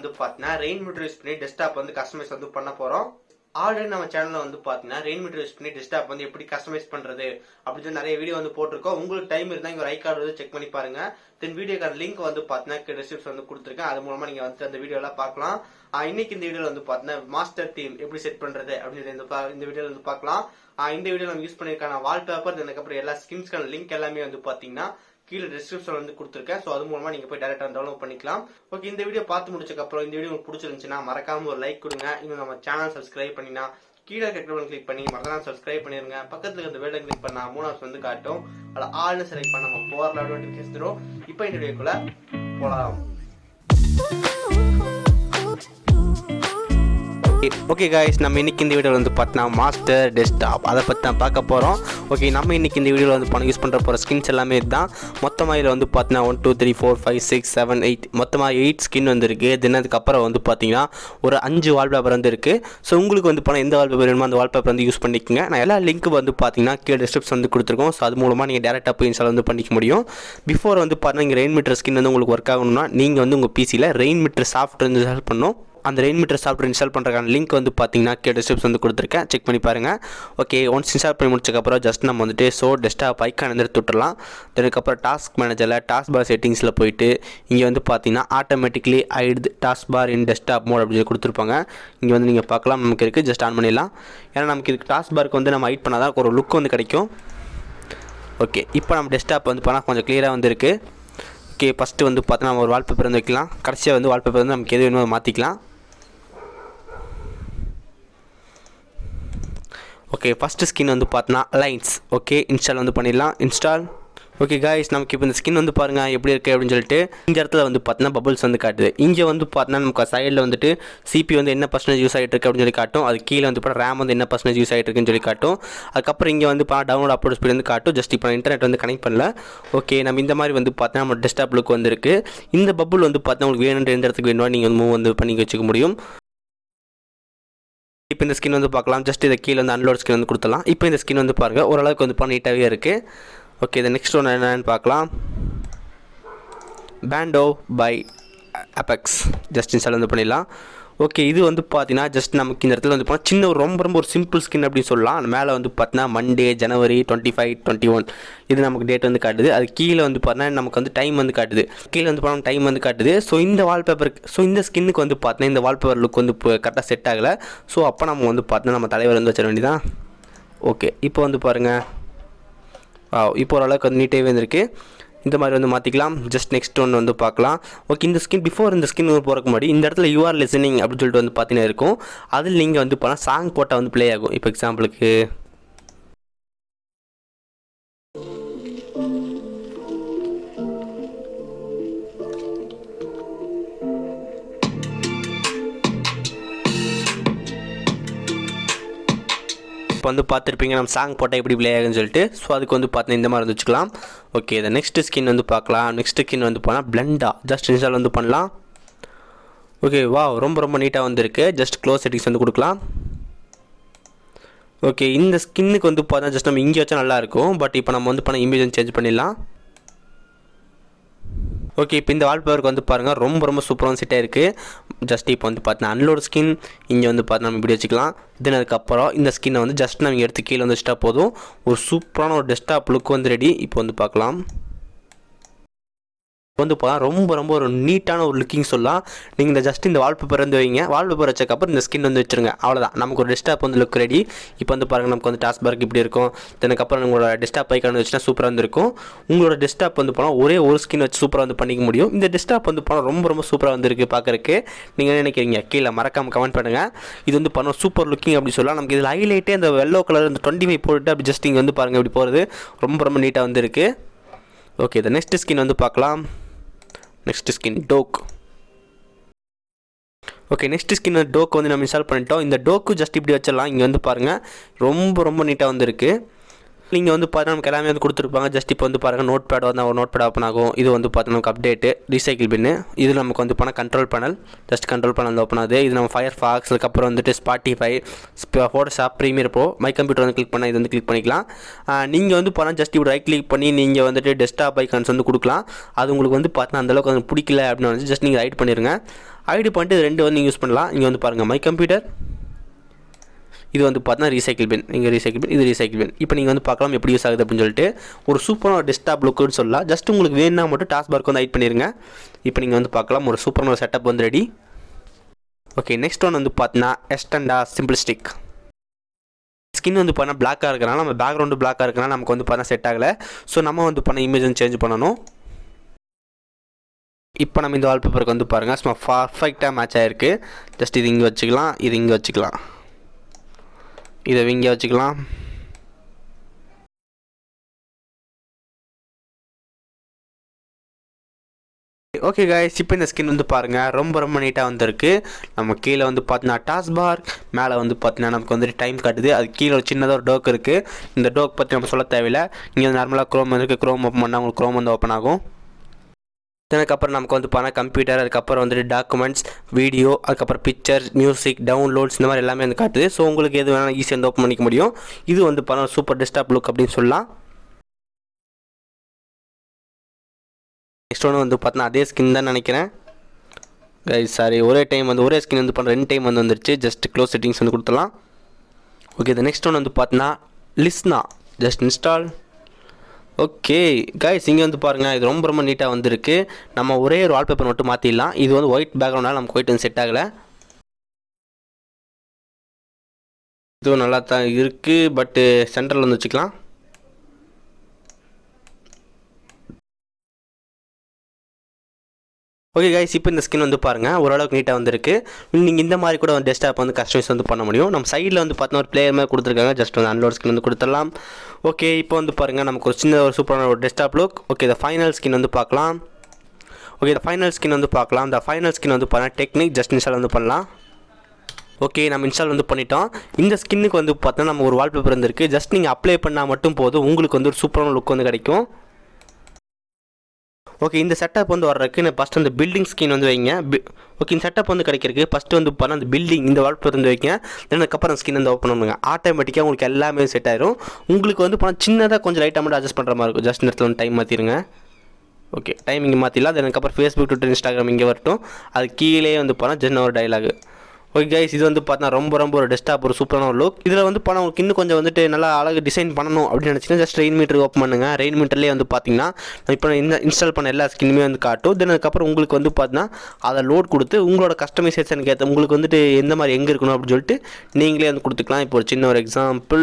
வந்து பார்த்தீங்கன்னா Rainmeter use பண்ணி டெஸ்க்டாப் வந்து கஸ்டமைஸ் வந்து பண்ண போகிறோம் ஆல்ரெடி நம்ம சேனல்ல வந்து பார்த்தீங்கன்னா ரெயின் மீட்டர் யூஸ் பண்ணி டெஸ்க்டாப் வந்து எப்படி கஸ்டமைஸ் பண்ணுறது அப்படின்னு சொல்லி நிறைய வீடியோ வந்து போட்டிருக்கோம் உங்களுக்கு டைம் இருந்தால் இங்கே ஒரு ஐ கார்டு வந்து செக் பண்ணி பாருங்க தென் வீடியோக்கான லிங்க் வந்து பார்த்தீங்கன்னா டிஸ்கிரிப்ஷன் வந்து கொடுத்துருக்கேன் அது மூலமா நீங்கள் வந்து அந்த வீடியோலாம் பார்க்கலாம் ஆஹ் இன்னைக்கு இந்த வீடியோவில் வந்து பார்த்தீங்கன்னா மாஸ்டர் டீம் எப்படி செட் பண்ணுறது அப்படின்னு சொல்லி இந்த பா- இந்த வீடியோவில் வந்து பார்க்கலாம் ஆஹ் இந்த வீடியோ நம்ம யூஸ் பண்ணியிருக்கான வால்பேப்பர் அதுக்கப்புறம் எல்லா ஸ்கின்ஸ்க்கான லிங்க் எல்லாமே வந்து பார்த்தீங்கன்னா கீழே டிஸ்கிரிப்ஷன் வந்து கொடுத்துருக்கேன் ஸோ அது மூலமா நீங்க போய் டேரக்டா டவுன்லோட் பண்ணிக்கலாம் ஓகே இந்த வீடியோ பார்த்து முடிச்சதுக்கு அப்புறம் இந்த வீடியோ உங்களுக்கு பிடிச்சிருந்துச்சுன்னா மறக்காம ஒரு லைக் கொடுங்க இன்னும் நம்ம சேனல் சப்ஸ்கிரைப் பண்ணினா கீழே இருக்கிற கிளிக் பண்ணி மறக்காம சப்ஸ்கிரைப் பண்ணிருங்க பக்கத்துல இருக்க வேலை கிளிக் பண்ணா மூணாவது வந்து காட்டும் அதில் ஆள்னு செலக்ட் பண்ண நம்ம போகிற நோட்டிஃபிகேஷன் தரும் இப்போ இந்த வீடியோக்குள்ள போகலாம் ஓகே காய்ஸ் நம்ம இன்னைக்கு இந்த வீடியோவில் வந்து பார்த்தீங்கன்னா மாஸ்டர் டெஸ்க்டாப் அதை பற்றி தான் பார்க்க போகிறோம் ஓகே நம்ம இன்னைக்கு இந்த வீடியோவில் வந்து பணம் யூஸ் பண்ணுற போகிற ஸ்கின்ஸ் எல்லாமே இதுதான் மொத்தமாக இதில் வந்து பார்த்தீங்கன்னா one two three four five six seven eight மொத்தமாக எயிட் ஸ்கின் வந்து இருக்குது தென் அதுக்கப்புறம் வந்து பார்த்தீங்கன்னா ஒரு அஞ்சு வால்பேப்பர் வந்து இருக்குது ஸோ உங்களுக்கு வந்து பணம் எந்த வால்பேப்பர் வேணுமோ அந்த வால்பேப்பர் வந்து யூஸ் பண்ணிக்கோங்க நான் எல்லா லிங்க் வந்து பார்த்தீங்கன்னா கீழே டிஸ்கிரிப்ஷன் வந்து கொடுத்துருக்கோம் ஸோ அது மூலமாக நீங்கள் டேரெக்டாக போய் இன்ஸ்டால் வந்து பண்ணிக்க முடியும் பிஃபோர் வந்து பார்த்தீங்கன்னா இங்கே ரெயின் மீட்டர் ஸ்கின் வந்து உங்களுக்கு ஒர்க் ஆகணும்னா நீங்கள் வந்து உங்கள் பிசியில் ரெயின் மீட்டர் சாஃப்ட்வேர் வந்து இன்ஸ்டால் பண்ணணும் அந்த ரெயின் மீட்டர் சாஃப்ட்வேர் இன்ஸ்டால் பண்ணுறதுக்கான லிங்க் வந்து பார்த்தீங்கன்னா கே டிஸ்கிரிப்ஷன் வந்து கொடுத்துருக்கேன் செக் பண்ணி பாருங்கள் ஓகே ஒன்ஸ் இன்ஸ்டால் பண்ணி முடிச்சக்கப்புறம் ஜஸ்ட் நம்ம வந்துட்டு ஸோ டெஸ்க்டாப் ஐக்கான் வந்து எடுத்து விட்டுறலாம் அதுக்கப்புறம் டாஸ்க் மேனேஜரில் டாஸ்க் பார் செட்டிங்ஸில் போயிட்டு இங்கே வந்து பார்த்தீங்கன்னா automatically hide taskbar in desktop mode அப்படின்னு சொல்லி கொடுத்துருப்பாங்க இங்கே வந்து நீங்கள் பார்க்கலாம் நமக்கு இருக்குது ஜஸ்ட் ஆன் பண்ணிடலாம் ஏன்னா நமக்கு இதுக்கு டாஸ்க் பாருக்கு வந்து நம்ம ஹைட் பண்ணால் தான் ஒரு லுக் வந்து கிடைக்கும் ஓகே இப்போ நம்ம டெஸ்க்டாப் வந்து பண்ணால் கொஞ்சம் க்ளியராக வந்துருக்கு ஓகே ஃபஸ்ட்டு வந்து பார்த்தா நம்ம ஒரு வால்பேப்பர் வந்து வைக்கலாம் கடைசியாக வந்து வால்பேப்பர் வந்து நமக்கு எது வேணுமோ அதை மாற்றிக்கலாம் ஓகே ஃபஸ்ட்டு ஸ்கின் வந்து பார்த்தோன்னா லைன்ஸ் ஓகே இன்ஸ்டால் வந்து பண்ணிடலாம் இன்ஸ்டால் ஓகே காய்ஸ் நமக்கு இப்போ இந்த ஸ்கின் வந்து பாருங்கள் எப்படி இருக்குது அப்படின்னு சொல்லிட்டு இந்த இடத்துல வந்து பார்த்தீங்கன்னா பபுள்ஸ் வந்து காட்டுது இங்கே வந்து பார்த்தீங்கன்னா நமக்கு சைடில் வந்துட்டு சிபி வந்து என்ன பர்சன்டேஜ் யூஸ் ஆகிட்டு இருக்கு அப்படின்னு சொல்லி காட்டும் அது கீழே வந்து பார்த்தா ரேம் வந்து என்ன பர்சன்டேஜ் யூஸ் ஆகிட்டு இருக்குன்னு சொல்லி காட்டும் அதுக்கப்புறம் இங்கே வந்து பார்த்தா டவுன்லோட் அப்லோட் ஸ்பீட் வந்து காட்டும் ஜஸ்ட் இப்போ இன்டர்நெட் வந்து கனெக்ட் பண்ணல ஓகே நம்ம இந்த மாதிரி வந்து பார்த்தா நம்ம டெஸ்க்டாப் லுக் வந்திருக்கு இந்த பபுள் வந்து பார்த்தா உங்களுக்கு வேணுன்ற எந்த இடத்துக்கு வேணுமோ நீங்கள் வந்து மூவ் வந்து பண்ணி வச்சுக்க முடியும் இப்போ இந்த ஸ்கின் வந்து பார்க்கலாம் ஜஸ்ட் இதை கீழே வந்து அன்லோட் ஸ்கின் வந்து கொடுத்துலாம் இப்போ இந்த ஸ்கின் வந்து பாருங்கள் ஓரளவுக்கு வந்து நீட்டாகவே இருக்குது ஓகே இந்த நெக்ஸ்ட் ஒன்று என்னன்னு பார்க்கலாம் பேண்டோ பை அபெக்ஸ் ஜஸ்ட் இன்ஸ்டால் வந்து பண்ணிடலாம் ஓகே இது வந்து பார்த்தீங்கன்னா ஜஸ்ட் நமக்கு இந்த இடத்துல வந்து போனால் சின்ன ஒரு ரொம்ப ரொம்ப ஒரு சிம்பிள் ஸ்கின் அப்படின்னு சொல்லலாம் மேலே வந்து பார்த்தீங்கன்னா Monday January twenty five twenty one இது நமக்கு டேட் வந்து காட்டுது அது கீழே வந்து பார்த்தீங்கன்னா நமக்கு வந்து டைம் வந்து காட்டுது கீழே வந்து பார்த்தா டைம் வந்து காட்டுது ஸோ இந்த வால்பேப்பருக்கு ஸோ இந்த ஸ்கின்னுக்கு வந்து பார்த்தீங்கன்னா இந்த வால்பேப்பர் லுக் வந்து கரெக்டாக செட் ஆகலை ஸோ அப்போ நம்ம வந்து பார்த்தீங்கன்னா நம்ம தலைவர் வந்து வச்சிட வேண்டியதான் ஓகே இப்போ வந்து பாருங்கள் ஆ இப்போ ஓரளவுக்கு வந்து நீட்டாகவே வந்திருக்கு இந்த மாதிரி வந்து மாற்றிக்கலாம் ஜஸ்ட் நெக்ஸ்ட் ஒன்று வந்து பார்க்கலாம் ஓகே இந்த ஸ்கின் பிஃபோர் இந்த ஸ்கின் போகிறக்கு முன்னாடி இந்த இடத்துல யூஆர் லிசனிங் அப்படின்னு சொல்லிட்டு வந்து பார்த்தீங்கன்னா இருக்கும் அதில் நீங்கள் வந்து போனால் சாங் போட்டால் வந்து ப்ளே ஆகும் இப்போ எக்ஸாம்பிளுக்கு இப்போ வந்து பார்த்துருப்பீங்க நம்ம சாங் போட்டால் எப்படி ப்ளே ஆகுன்னு சொல்லிட்டு ஸோ அதுக்கு வந்து பார்த்தீங்கன்னா இந்த மாதிரி வந்து வச்சுக்கலாம் ஓகே இந்த நெக்ஸ்ட் ஸ்கின் வந்து பார்க்கலாம் நெக்ஸ்ட் ஸ்கின் வந்து போனால் பிளெண்டா ஜஸ்ட் இன்ஸ்டால் வந்து பண்ணலாம் ஓகே வா ரொம்ப ரொம்ப நீட்டாக வந்திருக்கு ஜஸ்ட் க்ளோஸ் செட்டிங்ஸ் வந்து கொடுக்கலாம் ஓகே இந்த ஸ்கின்னுக்கு வந்து பார்த்தா ஜஸ்ட் நம்ம இங்கே வச்சா நல்லாயிருக்கும் பட் இப்போ நம்ம வந்து பண்ண இமேஜ் வந்து சேஞ்ச் பண்ணிடலாம் ஓகே இப்போ இந்த வால்பேப்பருக்கு வந்து பாருங்கள் ரொம்ப ரொம்ப சூப்பரான செட்டாக இருக்குது ஜஸ்ட் இப்போ வந்து பார்த்தீங்கன்னா அன்லோட் ஸ்கின் இங்கே வந்து பார்த்து நம்ம இப்படி வச்சுக்கலாம் தென் அதுக்கப்புறம் இந்த ஸ்கின்னை வந்து ஜஸ்ட் நம்ம எடுத்து கீழே வந்து வச்சுட்டா போதும் ஒரு சூப்பரான ஒரு டெஸ்க்டாப் லுக் வந்து ரெடி இப்போ வந்து பார்க்கலாம் வந்து பார்த்தா ரொம்ப ரொம்ப ஒரு நீட்டான ஒரு லுக்கிங் சொல்லலாம் நீங்கள் இந்த ஜஸ்ட் இந்த வால்பேப்பர் வந்து வைங்க வால்பேப்பர் வச்சக்கப்புறம் இந்த ஸ்கின் வந்து வச்சுருங்க அவ்வளோதான் நமக்கு ஒரு டெஸ்க்டாப் வந்து லுக் ரெடி இப்போ வந்து பாருங்கள் நமக்கு வந்து டாஸ்க் பார்க் இப்படி இருக்கும் அதுக்கப்புறம் உங்களோட டெஸ்க்டாப் ஐக்கான் வச்சுன்னா சூப்பராக வந்து இருக்கும் உங்களோட டெஸ்க்டாப் வந்து போனால் ஒரே ஒரு ஸ்கின் வச்சு சூப்பராக வந்து பண்ணிக்க முடியும் இந்த டெஸ்க்டாப் வந்து போனால் ரொம்ப ரொம்ப சூப்பராக வந்துருக்கு பார்க்குறக்கு நீங்கள் என்ன நினைக்கிறீங்க கீழே மறக்காம கமெண்ட் பண்ணுங்கள் இது வந்து பண்ண சூப்பர் லுக்கிங் அப்படி சொல்லலாம் நமக்கு இதில் ஹைலைட்டே அந்த வெள்ளோ கலர் இந்த டுவெண்ட்டி ஃபைவ் போட்டு அப்படி ஜஸ்ட் இங்கே வந்து பாருங்கள் இப்படி போகிறது ரொம்ப ரொம்ப நீட்டாக வந்துருக்கு ஓகே இந்த நெக்ஸ்ட் ஸ்கின் வந்து பார்க்கலாம் next skin dock okay next skin dock வந்து நம்ம இன்ஸ்டால் பண்ணிட்டோம் இந்த டோக்கு ஜஸ்ட் இப்படி வச்சிடலாம் இங்கே வந்து பாருங்கள் ரொம்ப ரொம்ப நீட்டாக வந்துருக்கு நீங்கள் வந்து பார்த்தா நமக்கு எல்லாமே வந்து கொடுத்துருப்பாங்க ஜஸ்ட் இப்போ வந்து பாருங்கள் நோட் பேட் வந்து நோட் பேட் ஓப்பன் ஆகும் இது வந்து பார்த்தா நமக்கு அப்டேட்டு ரீசைக்கிள் பின்னு இது நமக்கு வந்து பண்ண control panel just control panel வந்து ஓப்பன் ஆகுது இது நம்ம ஃபயர் ஃபாக்ஸ் அதுக்கப்புறம் வந்துட்டு Spotify Photoshop Premiere Pro my computer வந்து கிளிக் பண்ணால் இது வந்து கிளிக் பண்ணிக்கலாம் நீங்கள் வந்து பண்ணால் ஜஸ்ட் இப்படி ரைட் கிளிக் பண்ணி நீங்கள் வந்துட்டு டெஸ்க்டாப் ஐக்கான்ஸ் வந்து கொடுக்கலாம் அது உங்களுக்கு வந்து பார்த்தா அந்தளவுக்கு வந்து பிடிக்கல அப்படின்னு வந்து ஜஸ்ட் நீங்கள் ரைட் பண்ணிடுங்க ஐடி பண்ணிட்டு இது ரெண்டு வந்து நீங்கள் யூஸ் பண்ணலாம் இங்கே வந்து பாருங்கள் மை கம்ப்யூட்டர் இது வந்து பார்த்தீங்கன்னா ரீசைக்கிள் பின் இங்கே ரீசைக்கிள் பின் இது ரீசைக்கிள் பின் இப்போ நீங்கள் வந்து பார்க்கலாம் எப்படி யூஸ் ஆகுது அப்படின்னு சொல்லிட்டு ஒரு சூப்பரான டெஸ்க்டாப் லுக்குன்னு சொல்லலாம் ஜஸ்ட் உங்களுக்கு வேணும்னா மட்டும் டாஸ்க் பார்க் வந்து ஹைட் பண்ணிடுங்க இப்போ நீங்கள் வந்து பார்க்கலாம் ஒரு சூப்பரான ஒரு செட்டப் வந்து ரெடி ஓகே நெக்ஸ்ட் ஒன் வந்து பார்த்தீங்கன்னா எஸ்டண்டா சிம்பிளிஸ்டிக் ஸ்கின் வந்து பண்ணால் பிளாக்காக இருக்கிறனால நம்ம பேக்ரவுண்டு பிளாக்காக இருக்கனால நமக்கு வந்து பார்த்தா செட் ஆகலை ஸோ நம்ம வந்து பண்ண இமேஜ் வந்து சேஞ்ச் பண்ணணும் இப்போ நம்ம இந்த வால்பேப்பருக்கு வந்து பாருங்கள் சும்மா பர்ஃபெக்டாக மேட்ச் ஆகிருக்கு ஜஸ்ட் இது இங்கே வச்சுக்கலாம் இது இங்கே வச்சுக்கலாம் இதை இங்கே வச்சுக்கலாம் ஓகே காய்ஸ் இப்போ இந்த ஸ்கின் வந்து பாருங்கள் ரொம்ப ரொம்ப நீட்டாக வந்திருக்கு நம்ம கீழே வந்து பார்த்தீங்கன்னா டாஸ் பார் மேலே வந்து பார்த்தீங்கன்னா நமக்கு வந்துட்டு டைம் காட்டுது அது கீழே ஒரு சின்னதாக ஒரு டோக் இருக்குது இந்த டோக் பற்றி நம்ம சொல்ல தேவையில்லை இங்கே நார்மலாக க்ரோம் இருக்குது க்ரோம் ஓப்பன் பண்ணால் உங்களுக்கு க்ரோம் வந்து ஓப்பன் ஆகும் அதுக்கப்புறம் நமக்கு வந்து பார்த்தா கம்ப்யூட்டர் அதுக்கப்புறம் வந்துட்டு டாக்குமெண்ட்ஸ் வீடியோ அதுக்கப்புறம் பிக்சர் மியூசிக் டவுன்லோட்ஸ் இந்த மாதிரி எல்லாமே வந்து காட்டுது ஸோ உங்களுக்கு எது வேணாலும் ஈஸியாக வந்து ஓப்பன் பண்ணிக்க முடியும் இது வந்து பார்த்தா சூப்பர் டெஸ்க்டாப் லுக் அப்படின்னு சொல்லலாம் நெக்ஸ்ட் ஒன்று வந்து பார்த்தா அதே ஸ்கின் தான் நினைக்கிறேன் கைஸ் சாரி ஒரே டைம் வந்து ஒரே ஸ்கின் வந்து பண்ண ரெண்டு டைம் வந்து வந்துருச்சு ஜஸ்ட் க்ளோஸ் செட்டிங்ஸ் வந்து கொடுத்துலாம் ஓகே இது நெக்ஸ்ட் ஒன்று வந்து பார்த்தீங்கன்னா லிஸ்னா ஜஸ்ட் இன்ஸ்டால் ஓகே கைஸ் இங்கே வந்து பாருங்கள் இது ரொம்ப ரொம்ப நீட்டாக வந்திருக்கு நம்ம ஒரே ஒரு வால்பேப்பர் மட்டும் மாற்றிடலாம் இது வந்து ஒயிட் பேக்ரவுண்டால் நமக்கு ஒயிட் வந்து செட் ஆகலை இதுவும் நல்லா தான் இருக்குது பட்டு சென்டரில் வந்து வச்சுக்கலாம் ஓகே கைஸ் இப்போ இந்த ஸ்கின் வந்து பாருங்கள் ஓரளவுக்கு நீட்டாக வந்திருக்கு நீங்கள் இந்த மாதிரி கூட டெஸ்க்டாப் வந்து கஸ்டமைஸ் வந்து பண்ண முடியும் நம்ம சைடில் வந்து பார்த்தா ஒரு பிளேயர் மாதிரி கொடுத்துருக்காங்க ஜஸ்ட் வந்து அன்லோட் ஸ்கின் வந்து கொடுத்துடலாம் ஓகே இப்போ வந்து பாருங்கள் நமக்கு ஒரு சின்ன ஒரு சூப்பரான ஒரு டெஸ்க்டாப் லுக் ஓகே இந்த ஃபைனல் ஸ்கின் வந்து பார்க்கலாம் ஓகே இந்த ஃபைனல் ஸ்கின் வந்து பார்க்கலாம் இந்த ஃபைனல் ஸ்கின் வந்து பாருங்கள் டெக்னிக் ஜஸ்ட் இன்ஸ்டால் வந்து பண்ணலாம் ஓகே நம்ம இன்ஸ்டால் வந்து பண்ணிட்டோம் இந்த ஸ்கின்னுக்கு வந்து பார்த்தோன்னா நம்ம ஒரு வால்பேப்பர் வந்துருக்கு ஜஸ்ட் நீங்கள் அப்ளை பண்ணால் மட்டும் போதும் உங்களுக்கு வந்து ஒரு சூப்பரான லுக் வந்து கிடைக்கும் ஓகே இந்த செட்டப் வந்து வர்றதுக்கு நான் ஃபஸ்ட் அந்த பில்டிங் ஸ்கின் வந்து வைங்க ஓகே இந்த செட்டப் வந்து கிடைக்கிறதுக்கு ஃபஸ்ட்டு வந்து பண்ண அந்த பில்டிங் இந்த வால்பேப்பர் வந்து வைங்க தென் அதுக்கப்புறம் ஸ்கின் வந்து ஓப்பன் பண்ணுங்க ஆட்டோமேட்டிக்காக உங்களுக்கு எல்லாமே செட் ஆயிரும் உங்களுக்கு வந்து பண்ண சின்னதாக கொஞ்சம் லைட்டாக மட்டும் அட்ஜஸ்ட் பண்ணுற மாதிரி இருக்கும் ஜஸ்ட் நேரத்தில் வந்து டைம் மாற்றிடுங்க ஓகே டைம் இங்கே மாற்றிடலாம் தென் அதுக்கப்புறம் ஃபேஸ்புக் ட்விட்டர் இன்ஸ்டாகிராம் இங்கே வரட்டும் அது கீழே வந்து போனால் ஜென்ன ஒரு டைலாக் ஓகே கைஸ் இது வந்து பார்த்தா ரொம்ப ரொம்ப ஒரு டெஸ்க்டாப் ஒரு சூப்பரான ஒரு லுக் இதில் வந்து பணம் உங்களுக்கு இன்னும் கொஞ்சம் வந்துட்டு நல்லா அழகு டிசைன் பண்ணணும் அப்படின்னு நினச்சிங்கன்னா ஜஸ்ட் ரெயின் மீட்டர் ஓப்பன் பண்ணுங்க ரெயின் மீட்டர்லேயே வந்து பார்த்தீங்கன்னா இப்போ இந்த இன்ஸ்டால் பண்ண எல்லா ஸ்கின்னுமே வந்து காட்டும் தென் அதுக்கப்புறம் உங்களுக்கு வந்து பார்த்தீங்கன்னா அதை லோட் கொடுத்து உங்களோட கஸ்டமைசேஷனுக்கு ஏற்ற உங்களுக்கு வந்துட்டு எந்த மாதிரி எங்கே இருக்கணும் அப்படின்னு சொல்லிட்டு நீங்களே வந்து கொடுத்துக்கலாம் இப்போ ஒரு சின்ன ஒரு எக்ஸாம்பிள்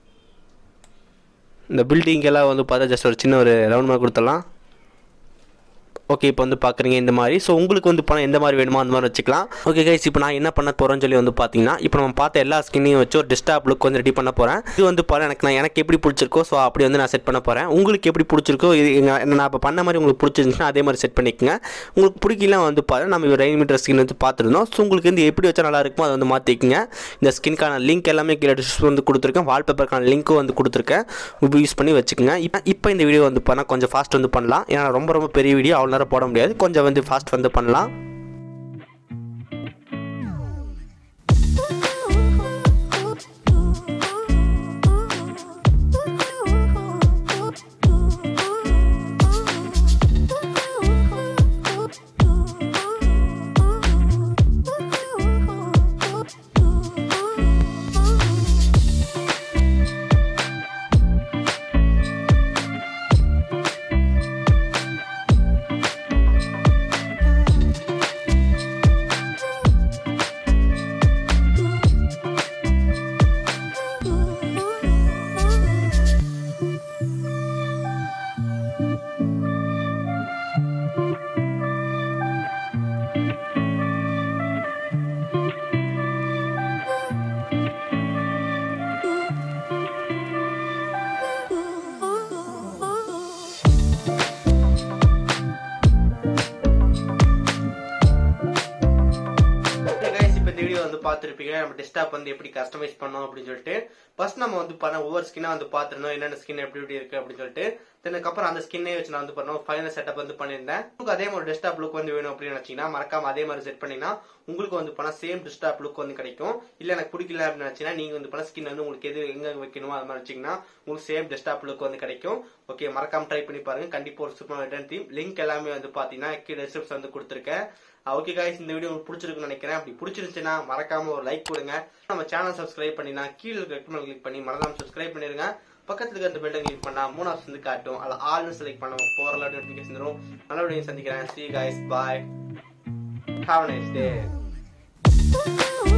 இந்த பில்டிங்கெல்லாம் வந்து பார்த்தா ஜஸ்ட் ஒரு சின்ன ஒரு ரவுண்ட் மாதிரி கொடுத்துடலாம் ஓகே இப்போ வந்து பார்க்குறீங்க இந்த மாதிரி ஸோ உங்களுக்கு வந்து பணம் எந்த மாதிரி வேணுமோ அந்த மாதிரி வச்சுக்கலாம் ஓகே கைஸ் இப்போ நான் என்ன பண்ண போகிறேன்னு சொல்லி வந்து பார்த்தீங்கன்னா இப்போ நம்ம பார்த்த எல்லா ஸ்கின்னையும் வச்சு ஒரு டெஸ்க்டாப் லுக் வந்து ரெடி பண்ண போகிறேன் இது வந்து பாரு எனக்கு நான் எனக்கு எப்படி பிடிச்சிருக்கோ ஸோ அப்படி வந்து நான் செட் பண்ண போகிறேன் உங்களுக்கு எப்படி பிடிச்சிருக்கோ இது எங்க- நான் இப்போ பண்ண மாதிரி உங்களுக்கு பிடிச்சிருந்துச்சுன்னா அதே மாதிரி செட் பண்ணிக்கோங்க உங்களுக்கு பிடிக்கல வந்து பாரு நம்ம ரெயின் மீட்டர் ஸ்கின் வந்து பார்த்துருந்தோம் ஸோ உங்களுக்கு வந்து எப்படி வச்சா நல்லா இருக்குமோ அதை வந்து மாற்றிக்கங்க இந்த ஸ்கின்க்கான லிங்க் எல்லாமே கீழே டிஸ்கிரிப்ஷன் வந்து கொடுத்துருக்கேன் வால்பேப்பருக்கான லிங்க்கும் வந்து கொடுத்துருக்கேன் யூஸ் பண்ணி வச்சுக்கோங்க இப்போ இப்போ இந்த வீடியோ வந்து பண்ணால் கொஞ்சம் ஃபாஸ்ட் வந்து பண்ணலாம் ஏன்னா ரொம்ப ரொம்ப பெரிய வீடியோ அவ்வளோ நேரம் போட முடியாது கொஞ்சம் வந்து ஃபாஸ்ட் வந்து பண்ணலாம் வீடியோ வந்து பார்த்துருப்பீங்க நம்ம டெஸ்க்டாப் வந்து எப்படி கஸ்டமைஸ் பண்ணோம் அப்படின்னு சொல்லிட்டு ஃபர்ஸ்ட் நம்ம வந்து பண்ண ஒவ்வொரு ஸ்கின்னா வந்து பார்த்துருந்தோம் என்னென்ன ஸ்கின் எப்படி எப்படி இருக்கு அப்படின்னு சொல்லிட்டு தென் அப்புறம் அந்த ஸ்கின்னே வச்சு நான் வந்து பண்ணோம் ஃபைனல் செட்டப் வந்து பண்ணியிருந்தேன் உங்களுக்கு அதே மாதிரி டெஸ்க்டாப் லுக் வந்து வேணும் அப்படின்னு நினைச்சீங்கன்னா மறக்காம அதே மாதிரி செட் பண்ணீங்கன்னா உங்களுக்கு வந்து பண்ண சேம் டெஸ்க்டாப் லுக் வந்து கிடைக்கும் இல்ல எனக்கு பிடிக்கல அப்படின்னு நினைச்சீங்கன்னா நீங்க வந்து பண்ண ஸ்கின் வந்து உங்களுக்கு எது எங்க வைக்கணுமோ அது மாதிரி வச்சீங்கன்னா உங்களுக்கு சேம் டெஸ்க்டாப் லுக் வந்து கிடைக்கும் ஓகே மறக்காம ட்ரை பண்ணி பாருங்க கண்டிப்பா ஒரு சூப்பர் ரிட்டர்ன் தீம் லிங்க் எல்லாமே வந்து பாத்தீங்கன்னா கீழே டிஸ்கிரிப்ஷன் வந்து கொடுத்துருக்கேன் ஓகே காய்ஸ் இந்த வீடியோ உங்களுக்கு பிடிச்சிருக்குன்னு நினைக்கிறேன் அப்படி பிடிச்சிருந்துச்சுன்னா மறக்காம ஒரு லைக் கொடுங்க நம்ம சேனல் சப்ஸ்கிரைப் பண்ணினா கீழே இருக்க கிளிக் பண்ணி மறக்காம சப்ஸ்கிரைப் பண்ணிருங்க பக்கத்துல இருக்க அந்த பெல்லை கிளிக் பண்ணா மூணாவது வந்து காட்டும் அதில் ஆல்னு செலக்ட் பண்ண போகிற நோட்டிஃபிகேஷன் வரும் நல்ல வீடியோ சந்திக்கிறேன் see guys bye have nice day Ooh,